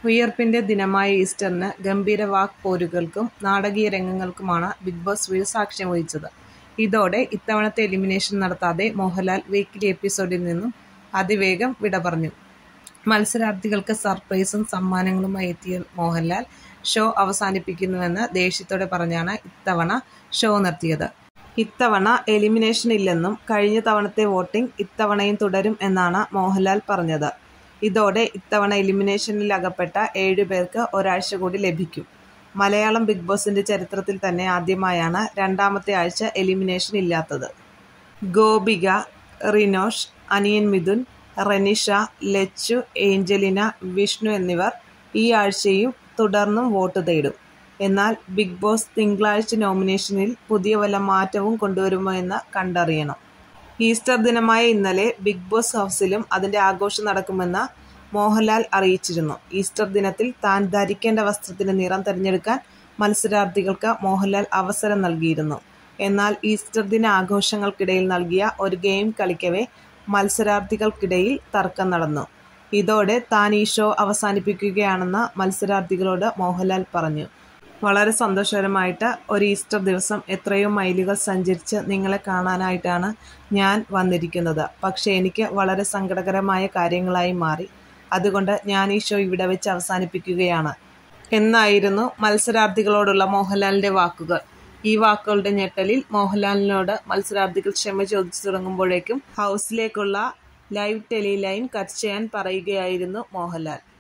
ഉയിർപ്പിന്റെ ദിനമായ ഈസ്റ്ററിന് ഗംഭീര വാക്പോരുകൾക്കും നാടകീയ രംഗങ്ങൾക്കുമാണ് ബിഗ് ബോസ് വീട് സാക്ഷ്യം വഹിച്ചത്. ഇതോടെ ഇത്തവണത്തെ എലിമിനേഷൻ നടത്താതെ മോഹൻലാൽ വീക്കിലി എപ്പിസോഡിൽ നിന്നും അതിവേഗം വിട പറഞ്ഞു. മത്സരാർത്ഥികൾക്ക് സർപ്രൈസും സമ്മാനങ്ങളുമായി എത്തിയ മോഹൻലാൽ ഷോ അവസാനിപ്പിക്കുന്നുവെന്ന് ദേഷ്യത്തോടെ പറഞ്ഞാണ് ഇത്തവണ ഷോ നിർത്തിയത്. ഇത്തവണ എലിമിനേഷൻ ഇല്ലെന്നും കഴിഞ്ഞ തവണത്തെ വോട്ടിംഗ് ഇത്തവണയും തുടരും എന്നാണ് മോഹൻലാൽ പറഞ്ഞത്. ഇതോടെ ഇത്തവണ എലിമിനേഷനിൽ അകപ്പെട്ട ഏഴുപേർക്ക് ഒരാഴ്ച കൂടി ലഭിക്കും. മലയാളം ബിഗ് ബോസിന്റെ ചരിത്രത്തിൽ തന്നെ ആദ്യമായാണ് രണ്ടാമത്തെ ആഴ്ച എലിമിനേഷൻ ഇല്ലാത്തത്. ഗോപിക, റിനോഷ്, അനിയൻ മിഥുൻ, റെനിഷ, ലച്ചു, ഏഞ്ചലിന, വിഷ്ണു എന്നിവർ ഈ ആഴ്ചയും തുടർന്നും വോട്ട് തേടും. എന്നാൽ ബിഗ് ബോസ് തിങ്കളാഴ്ച നോമിനേഷനിൽ പുതിയ വല്ല മാറ്റവും കൊണ്ടുവരുമോ എന്ന് കണ്ടറിയണം. ഈസ്റ്റർ ദിനമായ ഇന്നലെ ബിഗ് ബോസ് ഹൗസിലും അതിന്റെ ആഘോഷം നടക്കുമെന്ന് മോഹൻലാൽ അറിയിച്ചിരുന്നു. ഈസ്റ്റർ ദിനത്തിൽ താൻ ധരിക്കേണ്ട വസ്ത്രത്തിന്റെ നിറം തിരഞ്ഞെടുക്കാൻ മത്സരാർത്ഥികൾക്ക് മോഹൻലാൽ അവസരം നൽകിയിരുന്നു. എന്നാൽ ഈസ്റ്റർ ദിന ആഘോഷങ്ങൾക്കിടയിൽ നൽകിയ ഒരു ഗെയിം കളിക്കവെ മത്സരാർത്ഥികൾക്കിടയിൽ തർക്കം നടന്നു. ഇതോടെ താൻ ഈ ഷോ അവസാനിപ്പിക്കുകയാണെന്ന് മത്സരാർത്ഥികളോട് മോഹൻലാൽ പറഞ്ഞു. വളരെ സന്തോഷകരമായിട്ട് ഒരു ഈസ്റ്റർ ദിവസം എത്രയോ മൈലുകൾ സഞ്ചരിച്ച് നിങ്ങളെ കാണാനായിട്ടാണ് ഞാൻ വന്നിരിക്കുന്നത്. പക്ഷേ എനിക്ക് വളരെ സങ്കടകരമായ കാര്യങ്ങളായി മാറി. അതുകൊണ്ട് ഞാൻ ഈ ഷോ ഇവിടെ വെച്ച് അവസാനിപ്പിക്കുകയാണ് എന്നായിരുന്നു മത്സരാർത്ഥികളോടുള്ള മോഹൻലാലിന്റെ വാക്കുകൾ. ഈ വാക്കുകളുടെ ഞെട്ടലിൽ മോഹൻലാലിനോട് മത്സരാർത്ഥികൾ ക്ഷമ ചോദിച്ചു തുടങ്ങുമ്പോഴേക്കും ഹൗസിലേക്കുള്ള ലൈവ് ടെലി ലൈൻ കട്ട് ചെയ്യാൻ പറയുകയായിരുന്നു മോഹൻലാൽ.